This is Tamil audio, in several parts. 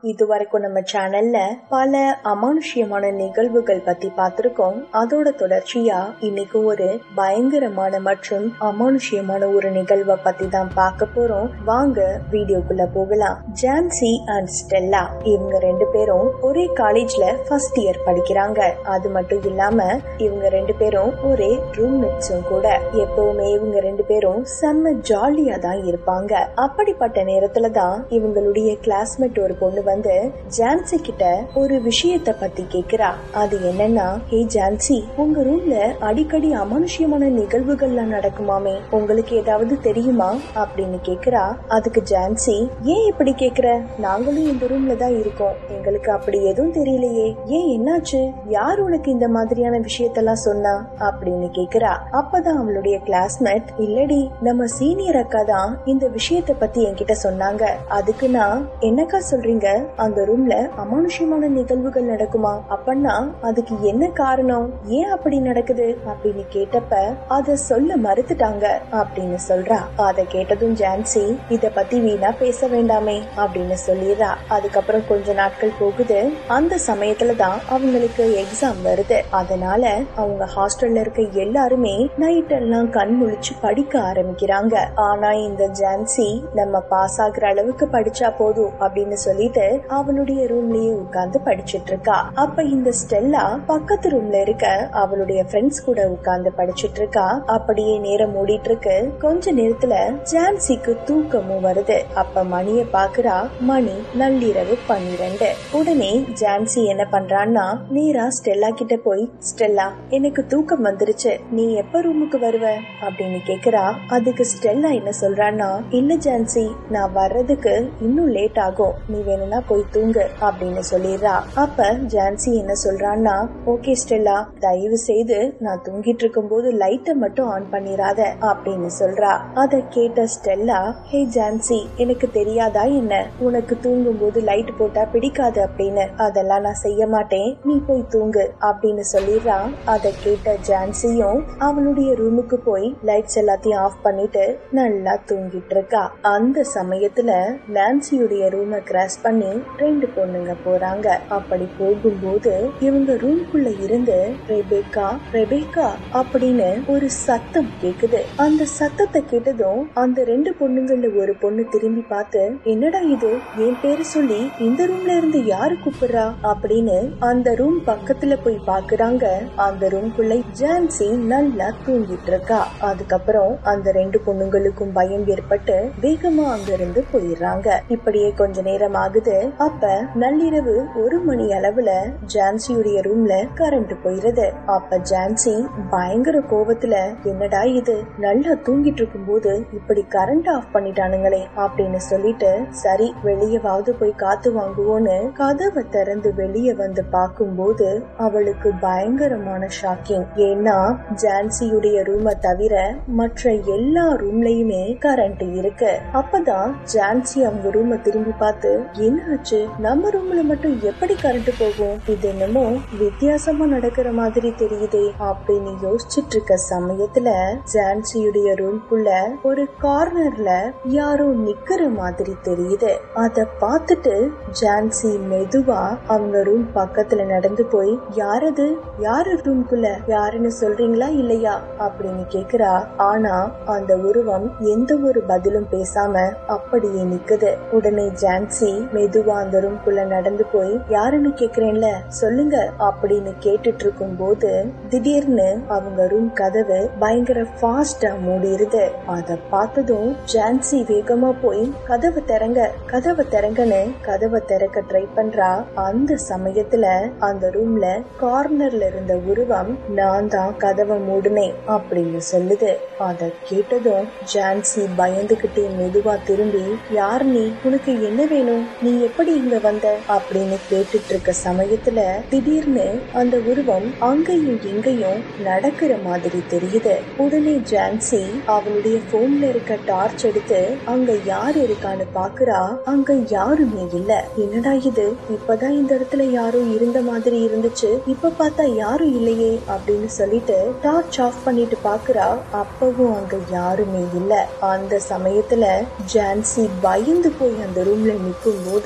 இது வரைக்கும் நம்ம சேனல்ல பல அமானுஷ்யமான நிகழ்வுகள் பத்தி பார்த்திருக்கோம் அதோட தொடர்ச்சியா இன்னைக்கு ஒரு பயங்கரமான மற்றும் அமானுஷ்யமான ஒரு நிகழ்வை பத்தி தான் பார்க்க போறோம் வாங்க வீடியோக்குள்ள போகலாம் ஜான்சி அண்ட் ஸ்டெல்லா இவங்க ரெண்டு பேரும் ஒரே காலேஜ்ல ஃபர்ஸ்ட் இயர் படிக்கிறாங்க அது மட்டும் இல்லாம இவங்க ரெண்டு பேரும் ஒரே ரூம்மேட்ஸும் கூட எப்பவுமே இவங்க ரெண்டு பேரும் செம்ம ஜாலியா தான் இருப்பாங்க அப்படிப்பட்ட நேரத்துல தான் இவங்களுடைய கிளாஸ்மேட் ஒரு பொண்ணு வந்து ஜான்சி கிட்ட ஒரு விஷயத்த பத்தி கேக்குறா அது என்னன்னா ஹே ஜான்சி உங்க ரூம்ல அடிக்கடி அமானுஷ்யமான நிகழ்வுகள்லாம் நடக்குமாமே உங்களுக்கு ஏதாவது தெரியுமா அப்படின்னு கேக்குறா அதுக்கு ஜான்சி ஏன் இப்படி கேக்குற நாங்களும் இந்த ரூம்ல தான் இருக்கோம் எங்களுக்கு அப்படி எதுவும் தெரியலையே ஏன் என்னாச்சு யார் உனக்கு இந்த மாதிரியான விஷயத்தெல்லாம் சொன்னா அப்படின்னு கேக்குறா அப்பதான் அவளுடைய கிளாஸ்மேட் இல்லடி நம்ம சீனியர் அக்கா தான் இந்த விஷயத்த பத்தி என்கிட்ட சொன்னாங்க அதுக்கு நான் என்னக்கா சொல்றீங்க அந்த ரூம்ல அமானுஷ்யமான நிகழ்வுகள் நடக்குமா அப்பன்னா அதுக்கு என்ன காரணம் ஏன் அப்படி நடக்குது அப்படின்னு கேட்டப்ப அத சொல்ல மறுத்துட்டாங்க அப்படின்னு சொல்றா அத கேட்டதும் ஜான்சி இத பத்தி வீணா பேச வேண்டாமே அப்படின்னு சொல்லிடுறா அதுக்கப்புறம் கொஞ்ச நாட்கள் போகுது அந்த சமயத்துல தான் அவங்களுக்கு எக்ஸாம் வருது அதனால அவங்க ஹாஸ்டல்ல இருக்க எல்லாருமே நைட் எல்லாம் கண் முழிச்சு படிக்க ஆரம்பிக்கிறாங்க ஆனா இந்த ஜான்சி நம்ம பாஸ் ஆகுற அளவுக்கு படிச்சா போதும் அப்படின்னு சொல்லிட்டு அவளுடைய ரூம்லயே உட்கார்ந்து படிச்சிட்டு இருக்கா அப்ப இந்த ஸ்டெல்லா பக்கத்து ரூம்ல இருக்க அவளுடைய ஃப்ரெண்ட்ஸ் கூட உட்கார்ந்து படிச்சிட்டு இருக்கா அப்படியே நேரம் மூடிட்டு இருக்கு கொஞ்ச நேரத்துல ஜான்சிக்கு தூக்கமும் வருது அப்ப மணிய பாக்குறா மணி நள்ளிரவு பன்னிரண்டு உடனே ஜான்சி என்ன பண்றான்னா நேரா ஸ்டெல்லா கிட்ட போய் ஸ்டெல்லா எனக்கு தூக்கம் வந்துருச்சு நீ எப்ப ரூமுக்கு வருவ அப்படின்னு கேக்குறா அதுக்கு ஸ்டெல்லா என்ன சொல்றான்னா இல்ல ஜான்சி நான் வர்றதுக்கு இன்னும் லேட் ஆகும் நீ வேணும்னா போய் தூங்கு அப்படின்னு சொல்லிடுறா அப்ப ஜான்சி என்ன சொல்றான்னா ஓகே ஸ்டெல்லா தயவு செய்து நான் தூங்கிட்டு இருக்கும் போது லைட்டை மட்டும் ஆன் பண்ணிராத அப்படின்னு சொல்றா அத கேட்ட ஸ்டெல்லா ஹே ஜான்சி எனக்கு தெரியாதா என்ன உனக்கு தூங்கும் போது லைட் போட்டா பிடிக்காது அப்படின்னு அதெல்லாம் நான் செய்ய மாட்டேன் நீ போய் தூங்கு அப்படின்னு சொல்லிடுறா அத கேட்ட ஜான்சியும் அவளுடைய ரூமுக்கு போய் லைட்ஸ் எல்லாத்தையும் ஆஃப் பண்ணிட்டு நல்லா தூங்கிட்டு இருக்கா அந்த சமயத்துல நான்சியுடைய ரூமை கிராஸ் பண்ணி ரெண்டு பொண்ணுங்க போறாங்க அப்படி போகும்போது இவங்க ரூம்குள்ள இருந்து ரெபேக்கா ரெபேக்கா அப்படின்னு ஒரு சத்தம் கேக்குது அந்த சத்தத்தை கேட்டதும் அந்த ரெண்டு பொண்ணுங்கள்ல ஒரு பொண்ணு திரும்பி பார்த்து என்னடா இது என் பேரு சொல்லி இந்த ரூம்ல இருந்து யாரு கூப்பிடுறா அப்படின்னு அந்த ரூம் பக்கத்துல போய் பாக்குறாங்க அந்த ரூம்குள்ள ஜான்சி நல்லா தூங்கிட்டு இருக்கா அதுக்கப்புறம் அந்த ரெண்டு பொண்ணுங்களுக்கும் பயம் ஏற்பட்டு வேகமா அங்க இருந்து போயிடுறாங்க இப்படியே கொஞ்ச நேரம் ஆகுது அப்ப நள்ளிரவு ஒரு மணி அளவுல ஜான்சியுடைய ரூம்ல கரண்ட் போயிருது அப்ப ஜான்சி பயங்கர கோவத்துல என்னடா இது நல்லா தூங்கிட்டு இருக்கும் போது இப்படி கரண்ட் ஆஃப் பண்ணிட்டானுங்களே அப்படின்னு சொல்லிட்டு சரி வெளியவாவது போய் காத்து வாங்குவோன்னு கதவை திறந்து வெளியே வந்து பார்க்கும்போது அவளுக்கு பயங்கரமான ஷாக்கிங் ஏன்னா ஜான்சியுடைய ரூமை தவிர மற்ற எல்லா ரூம்லயுமே கரண்ட் இருக்கு அப்பதான் ஜான்சி அவங்க ரூமை திரும்பி பார்த்து என்னாச்சு நம்ம ரூம்ல மட்டும் எப்படி கரண்ட் போகும் இது என்னமோ வித்தியாசமா நடக்கிற மாதிரி தெரியுதே அப்படின்னு யோசிச்சுட்டு இருக்க சமயத்துல ஜான்சியுடைய ரூம்குள்ள ஒரு கார்னர்ல யாரோ நிக்கிற மாதிரி தெரியுது அத பார்த்துட்டு ஜான்சி மெதுவா அவங்க ரூம் பக்கத்துல நடந்து போய் யாரது யாரு ரூம்குள்ள யாருன்னு சொல்றீங்களா இல்லையா அப்படின்னு கேக்குறா ஆனா அந்த உருவம் எந்த ஒரு பதிலும் பேசாம அப்படியே நிக்குது உடனே ஜான்சி மெதுவா அந்த ரூம்குள்ள நடந்து போய் யாருன்னு கேக்குறேன்ல சொல்லுங்க அப்படின்னு கேட்டுட்டு இருக்கும் போது திடீர்னு அவங்க ரூம் கதவு பயங்கர ஃபாஸ்டா மூடிருது அத பார்த்ததும் ஜான்சி வேகமா போய் கதவை திறங்க கதவை திறங்கன்னு கதவை திறக்க ட்ரை பண்றா அந்த சமயத்துல அந்த ரூம்ல கார்னர்ல இருந்த உருவம் நான் தான் கதவை மூடுனேன் அப்படின்னு சொல்லுது அத கேட்டதும் ஜான்சி பயந்துகிட்டே மெதுவா திரும்பி யார் நீ உனக்கு என்ன வேணும் நீ எப்படி இங்க வந்த அப்படின்னு கேட்டுட்டு இருக்க சமயத்துல திடீர்னு அந்த உருவம் அங்கேயும் இங்கேயும் நடக்கிற மாதிரி தெரியுது உடனே ஜான்சி அவளுடைய போன்ல இருக்க டார்ச் எடுத்து அங்க யார் இருக்கான்னு பாக்குறா அங்க யாருமே இல்ல என்னடா இது இப்பதான் இந்த இடத்துல யாரும் இருந்த மாதிரி இருந்துச்சு இப்ப பார்த்தா யாரும் இல்லையே அப்படின்னு சொல்லிட்டு டார்ச் ஆஃப் பண்ணிட்டு பாக்குறா அப்பவும் அங்க யாருமே இல்ல அந்த சமயத்துல ஜான்சி பயந்து போய் அந்த ரூம்ல நிக்கும் போது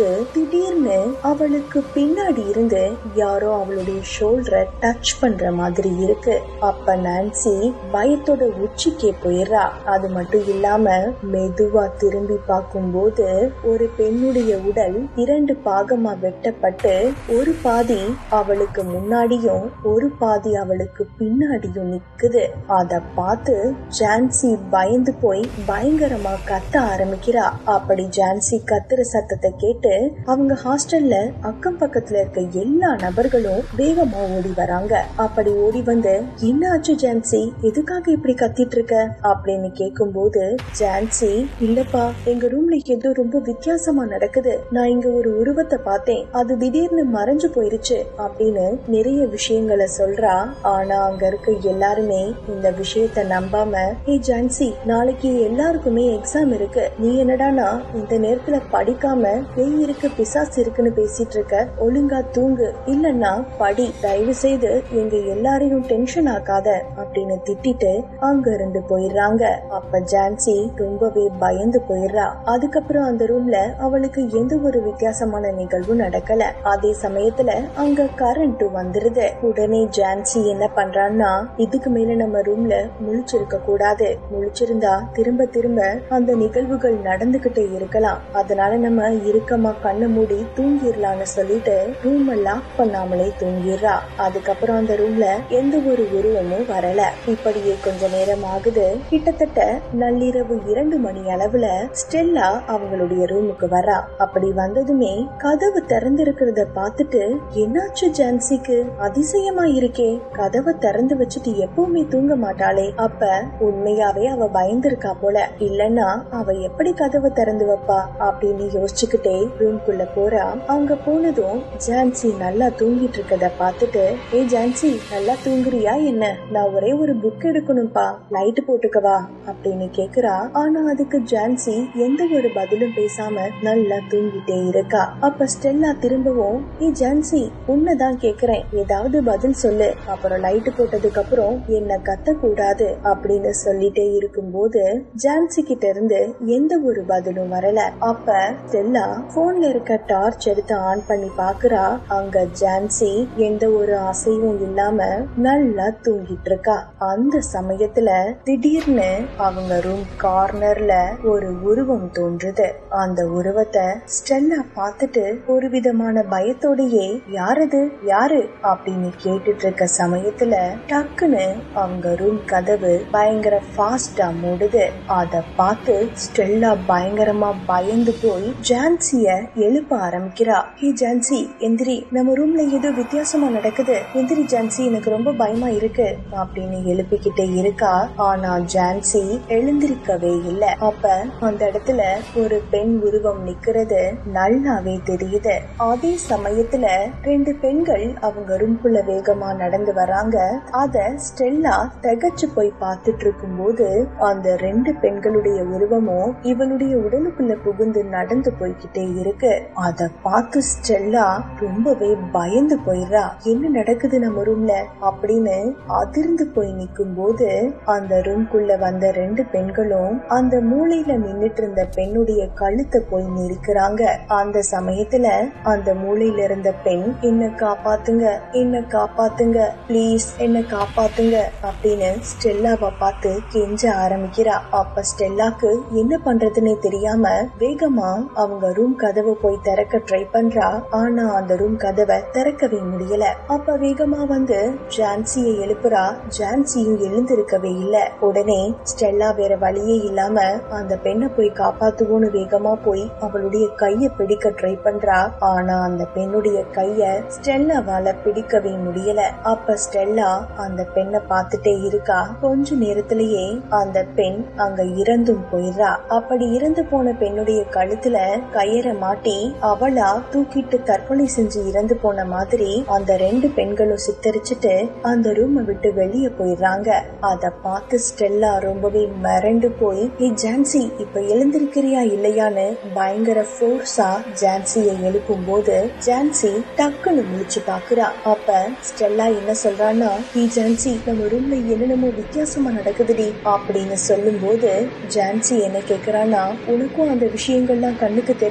போது திடீர்னு அவளுக்கு பின்னாடி இருந்து யாரோ அவளுடைய ஷோல்டரை டச் பண்ற மாதிரி இருக்கு அப்ப நான்சி பயத்தோட உச்சிக்கே போயிடுறா அது மட்டும் இல்லாம மெதுவா திரும்பி பார்க்கும்போது ஒரு பெண்ணுடைய உடல் இரண்டு பாகமா வெட்டப்பட்டு ஒரு பாதி அவளுக்கு முன்னாடியும் ஒரு பாதி அவளுக்கு பின்னாடியும் நிக்குது அத பார்த்து ஜான்சி பயந்து போய் பயங்கரமா கத்த ஆரம்பிக்கிறா அப்படி ஜான்சி கத்துற சத்தத்தை கேட்டு அவங்க ஹாஸ்டல்ல அக்கம் பக்கத்துல இருக்க எல்லா நபர்களும் வேகமா ஓடி வராங்க அப்படி ஓடி வந்து என்ன ஆச்சு ஜான்சி எதுக்காக இப்படி கத்திட்டு இருக்க அப்படின்னு கேக்கும்போது ஜான்சி இல்லப்பா எங்க ரூம்ல ஏதோ ரொம்ப வித்தியாசமா நடக்குது நான் இங்க ஒரு உருவத்தை பார்த்தேன் அது திடீர்னு மறைஞ்சு போயிருச்சு அப்படின்னு நிறைய விஷயங்களை சொல்றா ஆனா அங்க இருக்க எல்லாருமே இந்த விஷயத்த நம்பாம ஏ ஜான்சி நாளைக்கு எல்லாருக்குமே எக்ஸாம் இருக்கு நீ என்னடானா இந்த நேரத்துல படிக்காம பேய் இருக்கு பிசாசு இருக்குன்னு பேசிட்டு இருக்க ஒழுங்கா தூங்கு இல்லன்னா படி தயவு செய்து எங்க எல்லாரையும் டென்ஷன் ஆக்காத அப்படின்னு திட்டிட்டு அங்க இருந்து போயிடுறாங்க அப்ப ஜான்சி ரொம்பவே பயந்து போயிடுறா அதுக்கப்புறம் அந்த ரூம்ல அவளுக்கு எந்த ஒரு வித்தியாசமான நிகழ்வும் நடக்கல அதே சமயத்துல அங்க கரண்ட் வந்துருது உடனே ஜான்சி என்ன பண்றான்னா இதுக்கு மேல நம்ம ரூம்ல முழிச்சிருக்க கூடாது முழிச்சிருந்தா திரும்ப திரும்ப அந்த நிகழ்வுகள் நடந்துகிட்டே இருக்கலாம் அதனால நம்ம இறுக்கமா கண்ணை மூடி தூங்கிடலாம்னு சொல்லிட்டு ரூம் லாக் பண்ணாமலே தூங்கிடுறா அதுக்கப்புறம் அந்த ரூம்ல எந்த ஒரு உருவமும் வரல இப்படியே கொஞ்ச நேரம் ஆகுது கிட்டத்தட்ட நள்ளிரவு இரண்டு மணி அளவுல ஸ்டெல்லா அவங்களுடைய ரூமுக்கு வரா அப்படி வந்ததுமே கதவு திறந்திருக்கிறத பார்த்துட்டு என்னாச்சு ஜான்சிக்கு அதிசயமா இருக்கே கதவை திறந்து வச்சுட்டு எப்பவுமே தூங்க மாட்டாளே அப்ப உண்மையாவே அவ பயந்திருக்கா போல இல்லன்னா அவ எப்படி கதவை திறந்து வைப்பா அப்படின்னு யோசிச்சுக்கிட்டே ரூம்குள்ள போறா அங்க போனதும் ஜான்சி நல்லா தூங்கிட்டு இருக்கத பார்த்துட்டு ஏ ஜான்சி நல்லா தூங்குறியா என்ன நான் ஒரே ஒரு புக் எடுக்கணும்பா லைட் போட்டுக்கவா அப்படின்னு கேக்குறா ஆனா அதுக்கு ஜான்சி எந்த ஒரு பதிலும் பேசாம நல்லா தூங்கிட்டே இருக்கா அப்ப ஸ்டெல்லா திரும்பவும் ஏ ஜான்சி உன்னதான் கேக்குறேன் ஏதாவது பதில் சொல்லு அப்புறம் லைட் போட்டதுக்கு அப்புறம் என்ன கத்த கூடாது அப்படின்னு சொல்லிட்டே இருக்கும்போது ஜான்சி கிட்ட இருந்து எந்த ஒரு பதிலும் வரல அப்ப ஸ்டெல்லா போன்ல இருக்க டார்ச் எடுத்து ஆன் பண்ணி பாக்குறா அங்க ஜான்சி எந்த ஒரு அசைவும் இல்லாம நல்லா தூங்கிட்டு இருக்கா அந்த சமயத்துல திடீர்னு அவங்க ரூம் கார்னர்ல ஒரு உருவம் தோன்றுது அந்த உருவத்தை ஸ்டெல்லா பார்த்துட்டு ஒரு விதமான பயத்தோடயே யாரது யாரு அப்படின்னு கேட்டுட்டு இருக்க சமயத்துல டக்குன்னு அவங்க ரூம் கதவு பயங்கர ஃபாஸ்டா மூடுது அத பார்த்து ஸ்டெல்லா பயங்கரமா பயந்து போய் ஜான்சிய எழுப்ப ஆரம்பிக்கிறா ஹே ஜான்சி எந்திரி நம்ம ரூம்ல ஏதோ வித்தியாசமா நடக்குது எந்திரி ஜான்சி எனக்கு ரொம்ப பயமா இருக்கு அப்படின்னு எழுப்பிக்கிட்டே இருக்கா ஆனா ஜான்சி எழுந்திருக்கவே இல்ல அப்ப அந்த இடத்துல ஒரு பெண் உருவம் நிக்கிறது நல்லாவே தெரியுது அதே சமயத்துல ரெண்டு பெண்கள் அவங்க ரூம்குள்ள வேகமா நடந்து வராங்க அத ஸ்டெல்லா திகச்சு போய் பார்த்துட்டு இருக்கும்போது அந்த ரெண்டு பெண்களுடைய உருவமும் இவளுடைய உடலுக்குள்ள புகுந்து நடந்து போய்கிட்டே இருக்கு அத பார்த்து ஸ்டெல்லா ரொம்பவே பயந்து போயிடுறா என்ன நடக்குது நம்ம ரூம்ல அப்படின்னு அதிர்ந்து போய் நிக்கும் போது அந்த ரூம்குள்ள வந்த ரெண்டு பெண்களும் அந்த மூளையில நின்னுட்டு இருந்த பெண்ணுடைய கழுத்தை போய் நெருக்கிறாங்க அந்த சமயத்துல அந்த மூளையில இருந்த பெண் என்ன காப்பாத்துங்க என்ன காப்பாத்துங்க ப்ளீஸ் என்ன காப்பாத்துங்க அப்படின்னு ஸ்டெல்லாவை பார்த்து கெஞ்ச ஆரம்பிக்கிறா அப்ப ஸ்டெல்லாக்கு என்ன பண்றதுன்னே தெரியாம வேகமா அவங்க ரூம் கதவை போய் திறக்க ட்ரை பண்றா ஆனா அந்த ரூம் கதவை திறக்கவே முடியல அப்ப வேகமா வந்து ஜான்சியை எழுப்புறா ஜான்சியும் எழுந்திருக்கவே இல்ல உடனே ஸ்டெல்லா வேற வழியே இல்லாம அந்த பெண்ணை போய் காப்பாத்துவோன்னு வேகமா போய் அவளுடைய கைய பிடிக்க ட்ரை பண்றா ஆனா அந்த பெண்ணுடைய கைய ஸ்டெல்லாவால பிடிக்கவே முடியல அப்ப ஸ்டெல்லா அந்த பெண்ணை பார்த்துட்டே இருக்கா கொஞ்ச நேரத்திலேயே அந்த பெண் அங்க இறந்தும் போயிடுறா அப்படி இறந்து போன பெண்ணுடைய கழுத்துல கயிறை மாட்டி அவளா தூக்கிட்டு தற்கொலை செஞ்சு இறந்து போன மாதிரி அந்த ரெண்டு பெண்களும் சித்தரிச்சுட்டு அந்த ரூமை விட்டு வெளியே போயிடுறாங்க அத பார்த்து ஸ்டெல்லா ரொம்பவே மிரண்டு போய் ஏ ஜான்சி இப்ப எழுந்திருக்கிறியா இல்லையான்னு பயங்கர ஃபோர்ஸா ஜான்சியை எழுப்பும் போது ஜான்சி டக்குன்னு முழிச்சு பாக்குறா அப்ப ஸ்டெல்லா என்ன சொல்றான்னா நீ ஜான்சி நம்ம ரூம்ல என்னென்னமோ வித்தியாசமா நடக்குதுடி அப்படின்னு சொல்லும் போது ஜான்சி என்ன கேக்குறான்னா உனக்கும் அந்த விஷயங்கள்லாம் கண்ணுக்கு தெரிஞ்சுச்சா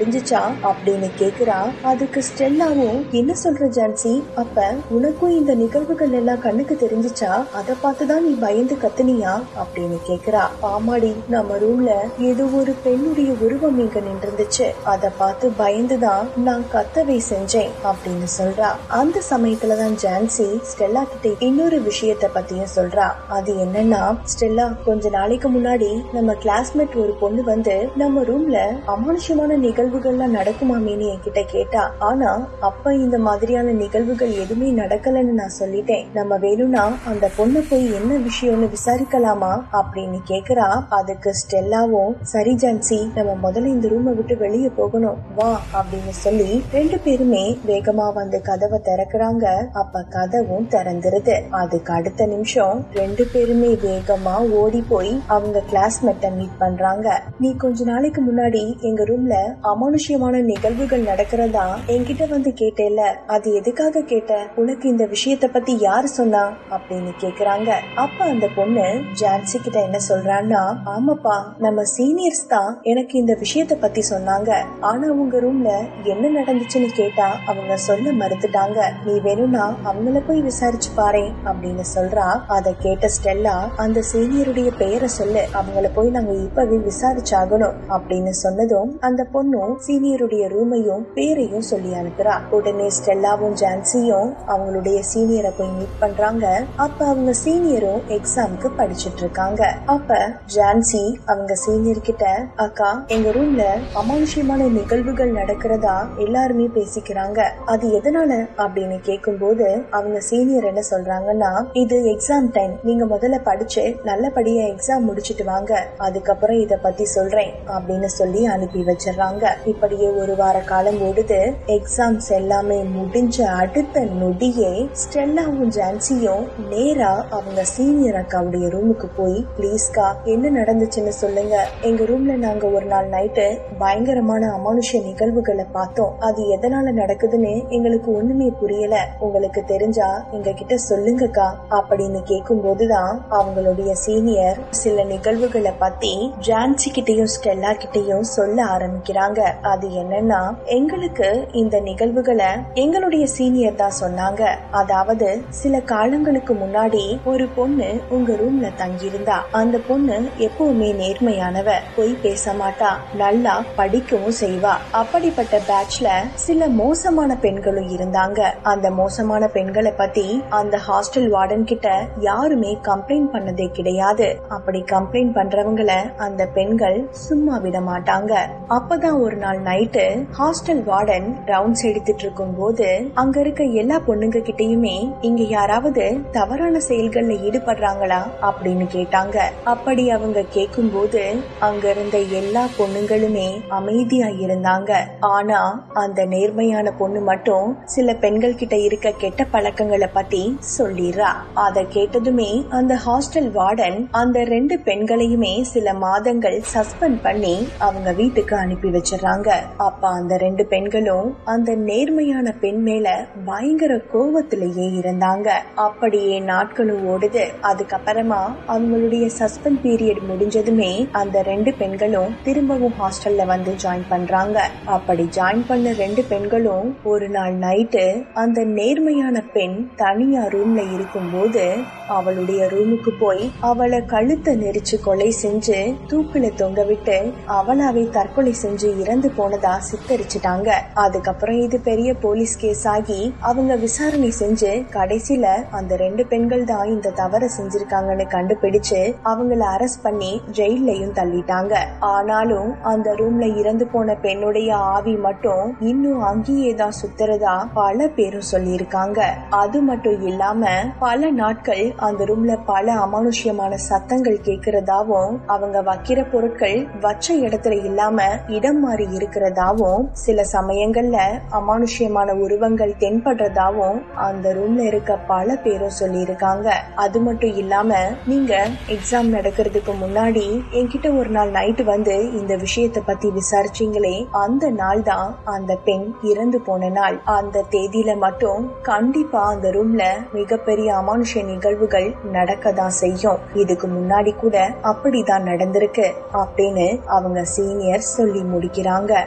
அப்படின்னு கேக்குறா அதுக்கு ஸ்டெல்லாவும் என்ன சொல்ற ஜான்சி அப்ப உனக்கும் இந்த நிகழ்வுகள் எல்லாம் கண்ணுக்கு தெரிஞ்சுச்சா அத பார்த்துதான் நீ பயந்து கத்துனியா அப்படின்னு கேக்குறா ஆமாடி நம்ம ரூம்ல ஏதோ ஒரு பெண்ணுடைய உருவம் இங்க நின்றுந்துச்சு அத பார்த்து பயந்துதான் நான் கத்தவை செஞ்சேன் அப்படின்னு சொல்றா அந்த சமயத்துலதான் ஜான்சி ஸ்டெல்லா கிட்ட இன்னொரு விஷயத்த பத்தியும் சொல்றா அது என்னன்னா ஸ்டெல்லா கொஞ்ச நாளைக்கு முன்னாடி நம்ம கிளாஸ்மேட் ஒரு பொண்ணு வந்து நம்ம ரூம்ல அமானுஷ்யமான நிகழ்வுகள்லாம் நடக்குமாமேன்னு என்கிட்ட கேட்டா ஆனா அப்ப இந்த மாதிரியான நிகழ்வுகள் எதுவுமே நடக்கலன்னு நான் சொல்லிட்டேன் நம்ம வேணும்னா அந்த பொண்ணு போய் என்ன விஷயம்னு விசாரிக்கலாமா அப்படின்னு கேக்குறா அதுக்கு ஸ்டெல்லாவும் சரி ஜான்சி நம்ம முதல்ல இந்த ரூமை விட்டு வெளியே போகணும் வா அப்படின்னு சொல்லி ரெண்டு பேருமே வேகமா வந்து கதவை திறக்கிறாங்க அப்ப கதவும் திறந்துருது அதுக்கு அடுத்த நிமிஷம் ரெண்டு பேருமே வேகமா ஓடி போய் அவங்க கிளாஸ்மேட்ட மீட் பண்றாங்க நீ கொஞ்ச நாளைக்கு முன்னாடி எங்க ரூம்ல அமானுஷ்யமான நிகழ்வுகள் நடக்கிறதா என்கிட்ட வந்து கேட்டேல அது எதுக்காக கேட்ட உனக்கு இந்த விஷயத்த பத்தி யாரு சொன்னா அப்படின்னு கேக்குறாங்க அப்ப அந்த பொண்ணு ஜான்சி கிட்ட என்ன சொல்றான்னா ஆமாப்பா நம்ம சீனியர்ஸ் தான் எனக்கு இந்த விஷயத்த பத்தி சொன்னாங்க ஆனா உங்க ரூம்ல என்ன நடந்துச்சுன்னு கேட்டா அவங்க சொல்ல மறுத்துட்டாங்க நீ வேணும்னா அவங்கள போய் விசாரிச்சு பாரு அப்படின்னு சொல்றா அத கேட்ட ஸ்டெல்லா அந்த சீனியருடைய பெயரை சொல்லு அவங்கள போய் நாங்க இப்பவே விசாரிச்சாகணும் அப்படின்னு சொன்னதும் அந்த பொண்ணும் சீனியருடைய ரூமையும் பேரையும் சொல்லி அனுப்புறா உடனே ஸ்டெல்லாவும் ஜான்சியும் அவங்களுடைய சீனியரை போய் மீட் பண்றாங்க அப்ப அவங்க சீனியரும் எக்ஸாமுக்கு படிச்சிட்டு இருக்காங்க அப்ப ஜான்சி அவங்க சீனியர் கிட்ட அக்கா எங்க ரூம்ல அமானுஷ்யமான நிகழ்வுகள் நடக்கிறதா எல்லாருமே பேசிக்கிறாங்க அது எதனால அப்படின்னு கேக்கும்போது அவங்க சீனியர் என்ன சொல்றாங்கன்னா இது எக்ஸாம் டைம் நீங்க முதல்ல படிச்சு நல்லபடியா எக்ஸாம் முடிச்சிட்டு வாங்க அதுக்கப்புறம் இத பத்தி சொல்றேன் அப்படின்னு சொல்லி அனுப்பி வச்சிடறாங்க இப்படியே ஒரு வார காலம் ஓடுது எக்ஸாம்ஸ் எல்லாமே முடிஞ்ச அடுத்த நொடியே ஸ்டெல்லாவும் ஜான்சியும் நேரா அவங்க சீனியர் அக்காவுடைய ரூமுக்கு போய் ப்ளீஸ்கா என்ன நடந்துச்சுன்னு சொல்லுங்க எங்க ரூம்ல நாங்க ஒரு நாள் நைட்டு பயங்கரமான அமானுஷ நிகழ்வுகளை பார்த்தோம் அது எதனால நடக்குதுன்னு எங்களுக்கு ஒண்ணுமே புரியல உங்களுக்கு தெரிஞ்சா எங்க கிட்ட சொல்லுங்கக்கா அப்படின்னு கேட்கும் போதுதான் அவங்களுடைய சீனியர் சில நிகழ்வுகளை பத்தி ஜான்சி கிட்டயும் ஸ்டெல்லா கிட்டயும் சொல்ல ஆரம்பிக்கிறாங்க அது என்னன்னா எங்களுக்கு இந்த நிகழ்வுகளை எங்களுடைய சீனியர் தான் சொன்னாங்க அதாவது சில காலங்களுக்கு முன்னாடி ஒரு பொண்ணு உங்க ரூம்ல தங்கியிருந்தா அந்த பொண்ணு எப்பவுமே நேர்மையானவ பொய் பேச மாட்டா நல்லா படிக்கவும் செய்வா அப்படிப்பட்ட பேட்ச்ல சில மோசமான பெண்களும் இருந்தாங்க அந்த மோசமான பெண்களை பத்தி அந்த ஹாஸ்டல் வார்டன் கிட்ட யாருமே கம்ப்ளைண்ட் பண்ணதே கிடையாது அப்படி கம்ப்ளைண்ட் பண்றவங்கள அந்த பெண்கள் சும்மா விட மாட்டாங்க அப்பதான் ஒரு நாள் நைட்டு ஹாஸ்டல் வார்டன் ரவுண்ட்ஸ் எடுத்துட்டு இருக்கும் போது அங்க இருக்க எல்லா பொண்ணுங்க கிட்டயுமே இங்க யாராவது தவறான செயல்கள்ல ஈடுபடுறாங்களா அப்படின்னு கேட்டாங்க அப்படி அவங்க கேட்கும் போது அங்க இருந்த எல்லா பொண்ணுங்களுமே அமைதியா இருந்தாங்க ஆனா அந்த நேர்மையான பொண்ணு மட்டும் சில பெண்கள் கிட்ட இருக்க கெட்ட பழக்கங்களை பத்தி சொல்லிடுறா அத கேட்டதுமே அந்த ஹாஸ்டல் வார்டன் அந்த ரெண்டு பெண்களையுமே சில மாதங்கள் சஸ்பெண்ட் பண்ணி அவங்க வீட்டுக்கு அனுப்பி வச்சிடறாங்க அப்ப அந்த ரெண்டு பெண்களும் அந்த நேர்மையான பெண் மேல பயங்கர கோவத்திலேயே இருந்தாங்க அப்படியே நாட்களும் ஓடுது அதுக்கப்புறமா அவங்களுடைய சஸ்பெண்ட் பீரியட் முடிஞ்சதுமே அந்த ரெண்டு பெண்களும் திரும்பவும் ஹாஸ்டல்ல வந்து ஜாயின் பண்றாங்க அப்படி ஜாயின் பண்ண ரெண்டு பெண்களும் ஒரு நாள் நைட்டு அந்த நேர்மையான பெண் தனியா ரூம்ல இருக்கும்போது அவளுடைய ரூமுக்கு போய் அவளை கழுத்தை நெரிச்சு கொலை செஞ்சு தூக்குல தொங்க விட்டு அவளாவே தற்கொலை செஞ்சு இறந்து போனதா சித்தரிச்சிட்டாங்க அதுக்கப்புறம் இது பெரிய போலீஸ் கேஸ் ஆகி அவங்க விசாரணை செஞ்சு கடைசியில அந்த ரெண்டு பெண்கள் தான் இந்த தவற செஞ்சிருக்காங்கன்னு கண்டுபிடிச்சு அவங்கள அரெஸ்ட் பண்ணி ஜெயிலையும் தள்ளிட்டாங்க ஆனாலும் அந்த ரூம்ல இறந்து போன பெண்ணுடைய ஆவி மட்டும் இன்னும் அங்கேயே தான் சுத்துறதா பல பேரும் சொல்லியிருக்காங்க அது மட்டும் இல்லாம பல நாட்கள் அந்த ரூம்ல பல அமானுஷ்யமான சத்தங்கள் கேக்குறதாவும் அவங்க வைக்கிற பொருட்கள் வச்ச இடத்துல இல்லாம இடம் மாறி இருக்கிறதாவும் சில சமயங்கள்ல அமானுஷ்யமான உருவங்கள் தென்படுறதாவும் அந்த ரூம்ல இருக்க பல பேரும் சொல்லியிருக்காங்க அது மட்டும் இல்லாம நீங்க எக்ஸாம் நடக்கிறதுக்கு முன்னாடி என்கிட்ட ஒரு நாள் நைட்டு வந்து இந்த விஷயத்த பத்தி விசாரிச்சீங்களே அந்த நாள் தான் அந்த பெண் இறந்து போன நாள் அந்த தேதியில மட்டும் கண்டிப்பா அந்த ரூம்ல மிகப்பெரிய அமானுஷ நிகழ்வுகள் நடக்க தான் செய்யும் இதுக்கு முன்னாடி கூட அப்படிதான் நடந்திருக்கு அப்படின்னு அவங்க சீனியர் சொல்லி முடிக்கிறாங்க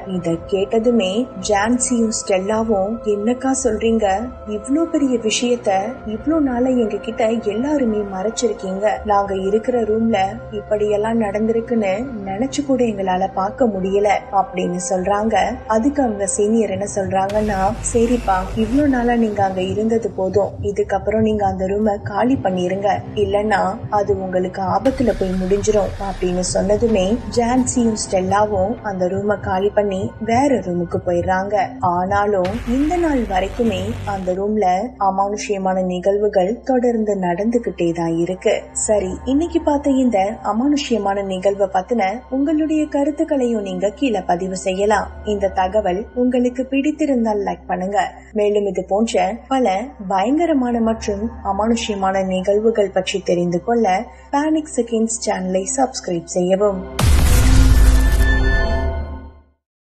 இத கேட்டதுமே ஜான்சியும் ஸ்டெல்லாவும் என்னக்கா சொல்றீங்க இவ்ளோ பெரிய விஷயத்த இவ்ளோ நாளா எங்க கிட்ட எல்லாருமே மறைச்சிருக்கீங்க நாங்க இருக்கிற ரூம்ல இப்படியெல்லாம் நடந்திருக்குன்னு நினைச்சு கூட எங்களால பார்க்க முடியல அப்படின்னு சொல்றாங்க அதுக்கு அவங்க சீனியர் என்ன சொல்றாங்கன்னா சரிப்பா இவ்ளோ நாளா நீங்க அங்க இருந்தது போதும் இதுக்கப்புறம் நீங்க அந்த ரூமை காலி பண்ணிருங்க இல்லனா அது உங்களுக்கு ஆபத்துல போய் முடிஞ்சிரும் அப்படின்னு சொன்னதுமே ஜான்சியும் ஸ்டெல்லாவும் அந்த ரூமை காலி பண்ணி வேற ரூமுக்கு போயிடுறாங்க ஆனாலும் இந்த நாள் வரைக்குமே அந்த ரூம்ல அமானுஷ்யமான நிகழ்வுகள் தொடர்ந்து நடந்துகிட்டே தான் இருக்கு சரி இன்னைக்கு பார்த்த இந்த அமானுஷ்யமான நிகழ்வை பத்தின உங்களுடைய கருத்துக்களையும் நீங்க கீழே பதிவு செய்யலாம் இந்த தகவல் உங்களுக்கு பிடித்திருந்தால் லைக் பண்ணுங்க மேலும் இது போன்ற பல பயங்கரமான மற்றும் அமானுஷ்யமான நிகழ்வுகள் பற்றி தெரிந்து கொள்ள பேனிக் செகண்ட்ஸ் சேனலை சப்ஸ்கிரைப் செய்யவும்